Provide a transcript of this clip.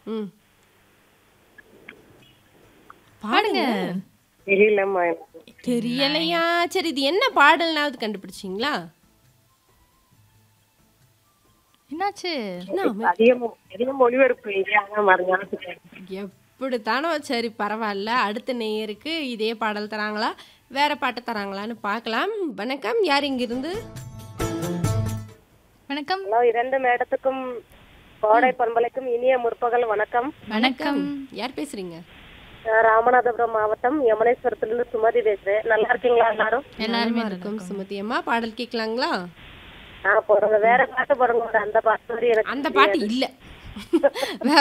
ம் பாடுங்க தெரியலம்மா எனக்கு தெரியலையா சரி இது என்ன பாடல்னாவது கண்டுபிடிச்சிங்களா என்னாச்சு அதிகம் அதிகம் மொழிபெயர்ப்பு இல்லையா மறுஞாபகத்துக்கு எப்படித்தானோ சரி பரவாயில்ல அடுத்த நேயருக்கு இதே பாடல் தராங்களா வேற பாட்டு தராங்களான்னு பார்க்கலாம் வணக்கம் யார் இங்கிருந்து வணக்கம் ஹலோ இரண்டு மேடத்துக்கும் கோடை பண்பலைக்கும் இனிய முற்பகல் வணக்கம் வணக்கம் யார் பேசுறீங்க நான் ராமநாதபுரம் மாவட்டம் யமுனேஸ்வரத்திலிருந்து சுமதி பேசுறேன் நல்லா இருக்கீங்களா எல்லாரும் எல்லாருமே நலமா இருக்கும் சுமதி அம்மா பாடல் கேட்கலாங்களா ஆ போடுங்க வேற பாட்டு போடுங்க ஒரு அந்த பாட்டு மாதிரி எனக்கு அந்த பாட்டு இல்ல